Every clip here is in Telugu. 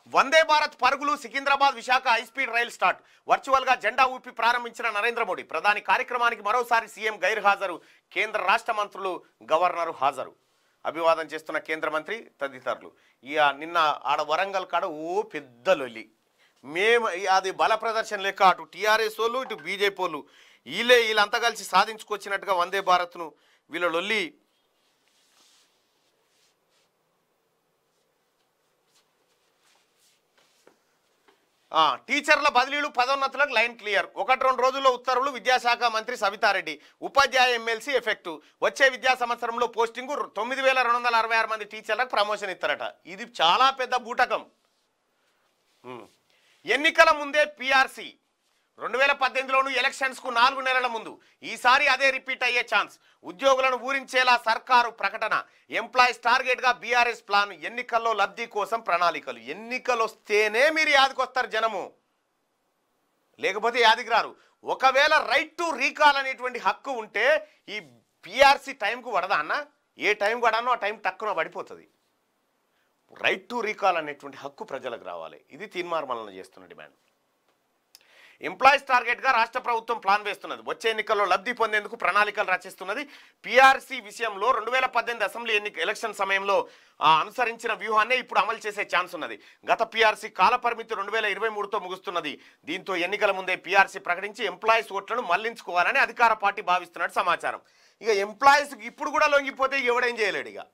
వందే భారత్ పరుగులు Secunderabad Visakha high speed rail start virtual గా జెండా ఊపి ప్రారంభించిన నరేంద్ర మోడీ ప్రధాని కార్యక్రమానికి మరోసారి సీఎం గైర్ హాజరు కేంద్ర రాష్ట్ర మంత్రులు గవర్నరు హాజరు అభివాదం చేస్తున్న కేంద్ర మంత్రి తదితరులు ఇక నిన్న ఆడ వరంగల్ కాడ ఓ పెద్ద లొల్లి మేము అది బల ప్రదర్శన లెక్క అటు టీఆర్ఎస్ వాళ్ళు ఇటు బీజేపీ వాళ్ళు వీళ్ళే వీళ్ళంతా కలిసి సాధించుకొచ్చినట్టుగా వందే భారత్ను వీళ్ళ లొల్లి ఆ, టీచర్ల బదిలీలు పదోన్నతులకు లైన్ క్లియర్ ఒకటి రెండు రోజుల్లో ఉత్తర్వులు విద్యాశాఖ మంత్రి సవితారెడ్డి ఉపాధ్యాయ ఎమ్మెల్సీ ఎఫెక్టు వచ్చే విద్యా సంవత్సరంలో పోస్టింగు తొమ్మిది వేల రెండు వందల అరవై ఆరు మంది టీచర్లకు ప్రమోషన్ ఇస్తారట ఇది చాలా పెద్ద బూటకం ఉమ్. ఎన్నికల ముందే పిఆర్సీ రెండు వేల పద్దెనిమిదిలోను ఎలక్షన్స్కు నాలుగు నెలల ముందు ఈసారి అదే రిపీట్ అయ్యే ఛాన్స్ ఉద్యోగులను ఊరించేలా సర్కారు ప్రకటన ఎంప్లాయీస్ టార్గెట్గా బీఆర్ఎస్ ప్లాన్ ఎన్నికల్లో లబ్ధి కోసం ప్రణాళికలు ఎన్నికలు వస్తేనే మీరు యాదికొస్తారు జనము లేకపోతే యాదికి రారు ఒకవేళ రైట్ టు రీకాల్ అనేటువంటి హక్కు ఉంటే ఈ పిఆర్సీ టైంకు పడదా అన్న ఏ టైం పడానో ఆ టైం టక్కున పడిపోతుంది రైట్ టు రీకాల్ అనేటువంటి హక్కు ప్రజలకు రావాలి ఇది తీర్మానం చేస్తున్న డిమాండ్ ఎంప్లాయీస్ టార్గెట్గా రాష్ట్ర ప్రభుత్వం ప్లాన్ వేస్తున్నది వచ్చే ఎన్నికల్లో లబ్ధి పొందేందుకు ప్రణాళికలు రచిస్తున్నది పీఆర్సీ విషయంలో రెండు వేల పద్దెనిమిది అసెంబ్లీ ఎన్నిక ఎలక్షన్ సమయంలో ఆ, అనుసరించిన వ్యూహాన్నే ఇప్పుడు అమలు చేసే ఛాన్స్ ఉన్నది గత పీఆర్సీ కాలపరిమితి రెండు వేల ఇరవై మూడుతో ముగుస్తున్నది దీంతో ఎన్నికల ముందే పీఆర్సీ ప్రకటించి ఎంప్లాయీస్ ఓట్లను మళ్లించుకోవాలని అధికార పార్టీ భావిస్తున్నట్టు సమాచారం ఇక ఎంప్లాయీస్ ఇప్పుడు కూడా లొంగిపోతే ఎవడేం చేయలేడు ఇక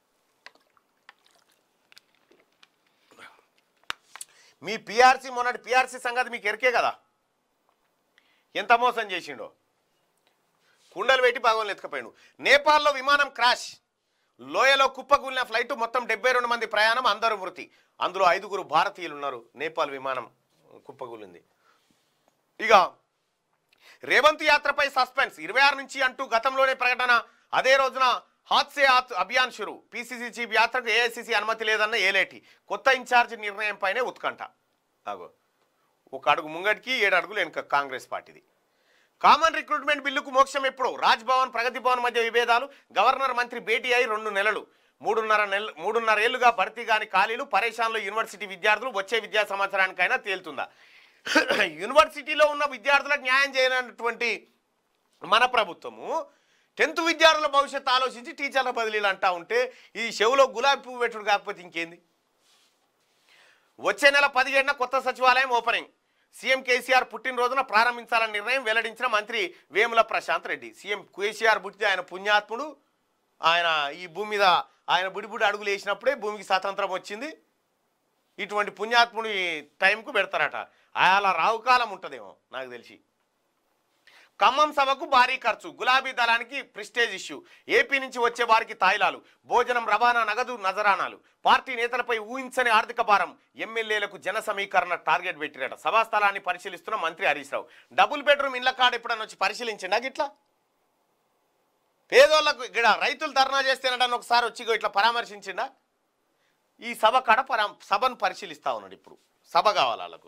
మీ పిఆర్సీ మొన్నటి పిఆర్సీ సంగతి మీకు ఎరికే కదా ఎంత మోసం చేసిండో కుండలు పెట్టి భాగంలో ఎత్తుకపోయాడు నేపాల్లో విమానం క్రాష్ లోయలో కుప్పకూలిన ఫ్లైట్ మొత్తం డెబ్బై రెండు మంది ప్రయాణం అందరూ మృతి అందులో ఐదుగురు భారతీయులు ఉన్నారు నేపాల్ విమానం కుప్పకూలింది ఇక రేవంత్ యాత్రపై సస్పెన్స్ ఇరవై ఆరు నుంచి అంటూ గతంలోనే ప్రకటన అదే రోజున హాత్సే హాత్ అభియాన్ షురు పీసీసీ చీఫ్ యాత్రకు ఏఐసీసీ అనుమతి లేదన్న ఏలేటి కొత్త ఇన్ఛార్జ్ నిర్ణయంపైనే ఉత్కంఠ అగో ఒక అడుగు ముంగటికి ఏడు అడుగులు వెనుక కాంగ్రెస్ పార్టీది కామన్ రిక్రూట్మెంట్ బిల్లుకు మోక్షం ఎప్పుడు రాజ్ భవన్ ప్రగతి భవన్ మధ్య విభేదాలు గవర్నర్ మంత్రి భేటీ అయి రెండు నెలలు మూడున్నర నెల మూడున్నర ఏళ్లుగా భర్తీ కాని ఖాళీలు పరేషాన్లో యూనివర్సిటీ విద్యార్థులు వచ్చే విద్యా సంవత్సరానికైనా తేలుతుందా యూనివర్సిటీలో ఉన్న విద్యార్థులకు న్యాయం చేయనటువంటి మన ప్రభుత్వము టెన్త్ విద్యార్థుల భవిష్యత్తు ఆలోచించి టీచర్ల బదిలీలు అంటా ఉంటే ఈ చెవులో గులాబీ పువ్వు పెట్టుడు కాకపోతే ఇంకేంది వచ్చే నెల పదిహేడున కొత్త సచివాలయం ఓపెనింగ్ సీఎం కేసీఆర్ పుట్టినరోజున ప్రారంభించాలని నిర్ణయం వెల్లడించిన మంత్రి వేముల ప్రశాంత్ రెడ్డి సీఎం కేసీఆర్ పుట్టిన ఆయన పుణ్యాత్ముడు ఆయన ఈ భూమి మీద ఆయన బుడిబుడి అడుగులు వేసినప్పుడే భూమికి స్వాతంత్రం వచ్చింది ఇటువంటి పుణ్యాత్ముడి టైంకు పెడతారట అలా రావుకాలం ఉంటుందేమో నాకు తెలిసి ఖమ్మం సభకు భారీ ఖర్చు గులాబీ దళానికి ప్రిస్టేజ్ ఇష్యూ ఏపీ నుంచి వచ్చే వారికి తాయిలాలు భోజనం రవాణా నగదు నజరానాలు పార్టీ నేతలపై ఊహించని ఆర్థిక భారం ఎమ్మెల్యేలకు జన సమీకరణ టార్గెట్ పెట్టిరట సభా స్థలాన్ని పరిశీలిస్తున్న మంత్రి హరీష్ రావు డబుల్ బెడ్రూమ్ ఇళ్ల కాడ ఎప్పుడన్నా వచ్చి పరిశీలించండి గిట్లా పేదోళ్ళకు ఇక్కడ రైతులు ధర్నా చేస్తేనడని ఒకసారి వచ్చి ఇగో ఇట్లా పరామర్శించిండా ఈ సభ కాడ పరా సభను పరిశీలిస్తా ఉన్నాడు ఇప్పుడు సభ కావాలి వాళ్ళకు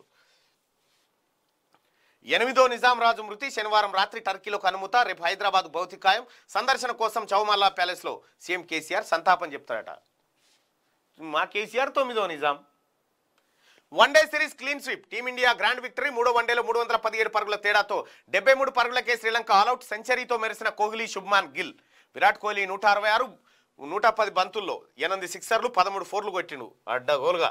ఎనిమిదో నిజాం రాజు మృతి శనివారం రాత్రి టర్కీలో కనుముత రేపు హైదరాబాద్ భౌతికాయం సందర్శన కోసం చౌమల్లా ప్యాలెస్లో సీఎం కేసీఆర్ సంతాపం చెప్తాడట మా కేసీఆర్ తొమ్మిదో Nizam one day series clean sweep Team India grand victory మూడో వన్డేలో మూడు వందల పదిహేడు పరుగుల తేడాతో డెబ్బై మూడు పరుగులకే శ్రీలంక ఆల్అౌట్ సెంచరీతో మెరిసిన కోహ్లీ శుభ్మాన్ గిల్ విరాట్ కోహ్లీ నూట అరవై ఆరు నూట పది బంతుల్లో ఎనిమిది సిక్సర్లు పదమూడు ఫోర్లు కొట్టిండు అడ్డగోలుగా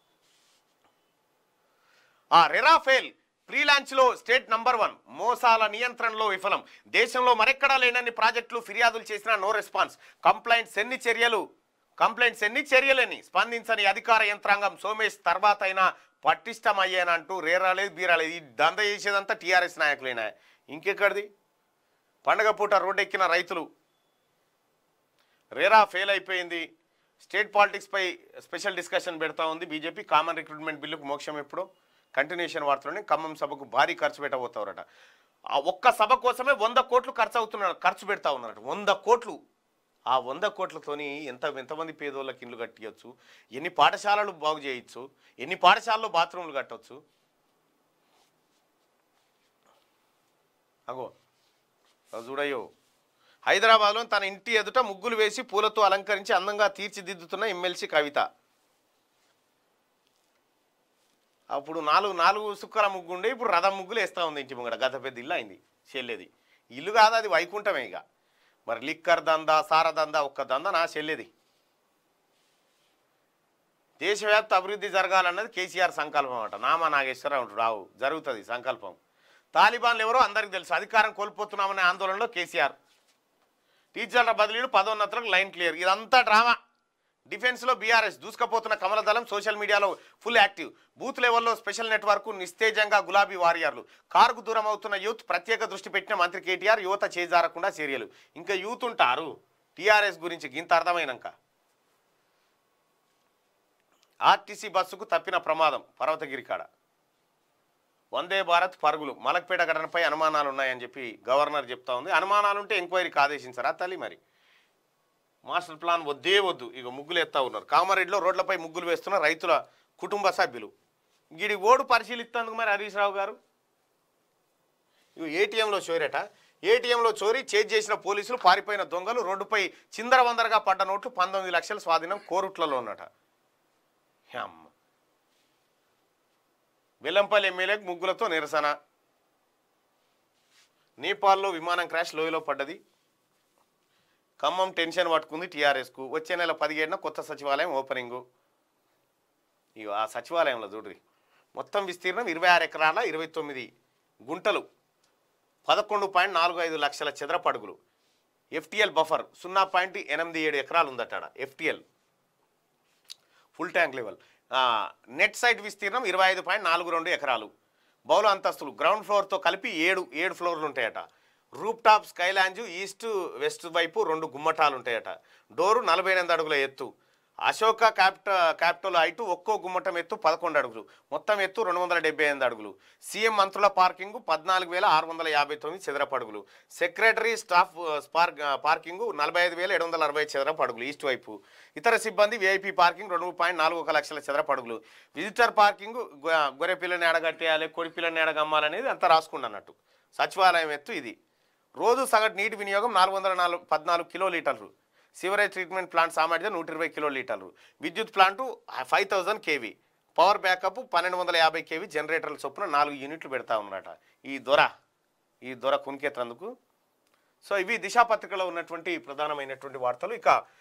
ఆ రెరా ఫెయిల్ ప్రీ లాంచ్లో స్టేట్ నంబర్ వన్ మోసాల నియంత్రణలో విఫలం దేశంలో మరెక్కడా లేనన్ని ప్రాజెక్టులు ఫిర్యాదులు చేసినా నో రెస్పాన్స్ కంప్లైంట్స్ ఎన్ని చర్యలు కంప్లైంట్స్ ఎన్ని చర్యలని స్పందించని అధికార యంత్రాంగం సోమేష్ తర్వాత అయినా పటిష్టం అయ్యానంటూ రేరాలేదు బీరాలేదు ఈ దంద చేసేదంతా టీఆర్ఎస్ నాయకులేనా ఇంకెక్కడిది పండగ పూట రోడ్డెక్కిన రైతులు రేరా ఫెయిల్ అయిపోయింది స్టేట్ పాలిటిక్స్పై స్పెషల్ డిస్కషన్ పెడతా ఉంది బీజేపీ కామన్ రిక్రూట్మెంట్ బిల్లుకు మోక్షం ఎప్పుడో కంటిన్యూషన్ వార్తలోనే ఖమ్మం సభకు భారీ ఖర్చు పెట్టబోతారట ఆ ఒక్క సభ కోసమే వంద కోట్లు ఖర్చు అవుతున్నారు ఖర్చు పెడతా ఉన్నారట వంద కోట్లు ఆ వంద కోట్లతోని ఎంత ఎంతమంది పేదోళ్ళకి ఇండ్లు కట్టియచ్చు ఎన్ని పాఠశాలలు బాగు చేయొచ్చు ఎన్ని పాఠశాలలో బాత్రూమ్లు కట్టవచ్చు అగో అది చూడయ్యో హైదరాబాద్లో తన ఇంటి ఎదుట ముగ్గులు వేసి పూలతో అలంకరించి అందంగా తీర్చిదిద్దుతున్న ఎమ్మెల్సీ కవిత అప్పుడు నాలుగు నాలుగు సుక్కల ముగ్గు ఉండే ఇప్పుడు రథం ముగ్గులు వేస్తూ ఉంది ఇంటి ముంగడ గత పెద్ద ఇల్లు అయింది చెల్లేది ఇల్లు కాదు అది వైకుంఠమే ఇక మరి లిక్కర్ దందా సార దందా ఒక్క దందా నా చెల్లేది దేశవ్యాప్త అభివృద్ధి జరగాలన్నది కేసీఆర్ సంకల్పం అట నామా నాగేశ్వరరావు అంటాడు రావు జరుగుతుంది సంకల్పం తాలిబాన్లు ఎవరో అందరికీ తెలుసు అధికారం కోల్పోతున్నామనే ఆందోళనలో కేసీఆర్ టీచర్ల బదిలీలు పదోన్నతులకు లైన్ క్లియర్ ఇదంతా డ్రామా డిఫెన్స్లో బీఆర్ఎస్ దూసుకపోతున్న కమలదళం సోషల్ మీడియాలో ఫుల్ యాక్టివ్ బూత్ లెవెల్లో స్పెషల్ నెట్వర్క్ నిస్తేజంగా గులాబీ వారియర్లు కారుకు దూరం అవుతున్న యూత్ ప్రత్యేక దృష్టి పెట్టిన మంత్రి కేటీఆర్ యువత చేజారకుండా చర్యలు ఇంకా యూత్ ఉంటారు టీఆర్ఎస్ గురించి గింత అర్థమైనాక ఆర్టీసీ బస్సుకు తప్పిన ప్రమాదం పర్వతగిరి కాడ వందే భారత్ పరుగులు మలక్పేట ఘటనపై అనుమానాలు ఉన్నాయని చెప్పి గవర్నర్ చెప్తా ఉంది అనుమానాలు ఉంటే ఎంక్వైరీకి ఆదేశించారా తల్లి మరి మాస్టర్ ప్లాన్ వద్దే వద్దు ఇక ముగ్గులు ఎత్తా ఉన్నారు కామారెడ్డిలో రోడ్లపై ముగ్గులు వేస్తున్న రైతుల కుటుంబ సభ్యులు వీడి ఓడు పరిశీలిస్తేందుకు మరి హరీష్ రావు గారు ఇవి ఏటీఎంలో చోరట ఏటీఎంలో చోరీ చేజ్ చేసిన పోలీసులు పారిపోయిన దొంగలు రోడ్డుపై చిందరవందరగా పడ్డ నోట్లు పంతొమ్మిది లక్షల స్వాధీనం కోరుట్లలో ఉన్నట అమ్మ వెల్లంపల్లి ఎమ్మెల్యేకు ముగ్గులతో నిరసన నేపాల్లో విమానం క్రాష్ లోయలో పడ్డది ఖమ్మం టెన్షన్ పట్టుకుంది టీఆర్ఎస్కు వచ్చే నెల పదిహేడున కొత్త సచివాలయం ఓపెనింగు ఇక ఆ సచివాలయంలో చూడ్రి మొత్తం విస్తీర్ణం ఇరవై ఆరు ఎకరాల ఇరవై తొమ్మిది గుంటలు పదకొండు పాయింట్ నాలుగు ఐదు లక్షల చదరపడుగులు ఎఫ్టిఎల్ బఫర్ సున్నా పాయింట్ ఎనిమిది ఏడు ఎకరాలు ఉందట ఎఫ్టిఎల్ ఫుల్ ట్యాంక్ లెవెల్ ఆ, నెట్ సైట్ విస్తీర్ణం ఇరవై ఐదు పాయింట్ నాలుగు రెండు ఎకరాలు బౌల అంతస్తులు గ్రౌండ్ ఫ్లోర్తో కలిపి ఏడు ఏడు ఫ్లోర్లు ఉంటాయట roof top sky lounge east west వైపు రెండు గుమ్మటాలు ఉంటాయట డోరు నలభై ఎనిమిది అడుగుల ఎత్తు అశోక క్యాపిట క్యాపిటల్ హైట్ ఒక్కో గుమ్మటం ఎత్తు పదకొండు అడుగులు మొత్తం ఎత్తు రెండు వందల డెబ్బై ఎనిమిది అడుగులు సీఎం మంత్రుల పార్కింగ్ పద్నాలుగు వేల ఆరు వందల యాభై తొమ్మిది చదరపు అడుగులు సెక్రటరీ స్టాఫ్ ఆ, స్పార్క్ ఆ, పార్కింగ్ నలభై ఐదు వేల ఏడు వందల అరవై చదరపు అడుగులు ఈస్ట్ వైపు ఇతర సిబ్బంది విఐపి పార్కింగ్ రెండు పాయింట్ నాలుగు ఒక లక్షల చదరపు అడుగులు విజిటర్ పార్కింగ్ గొ- గొర్రె పిల్లని ఎడగట్టేయాలి కోడి పిల్లని ఎడగమ్మాలనేది అంతా రాసుకుండా అన్నట్టు సచివాలయం ఎత్తు ఇది రోజు సగటు నీటి వినియోగం నాలుగు వందల నాలుగు పద్నాలుగు కిలో లీటర్లు సివరేజ్ ట్రీట్మెంట్ ప్లాంట్ సామర్థ్యం నూట ఇరవై కిలో లీటర్లు విద్యుత్ plant five thousand KV power backup పన్నెండు వందల యాభై కేవీ జనరేటర్ల చొప్పున నాలుగు యూనిట్లు పెడతా ఉన్నారట ఈ దొర ఈ దొర కునికెత్తనందుకు సో ఇవి దిశాపత్రికలో ఉన్నటువంటి ప్రధానమైనటువంటి వార్తలు ఇక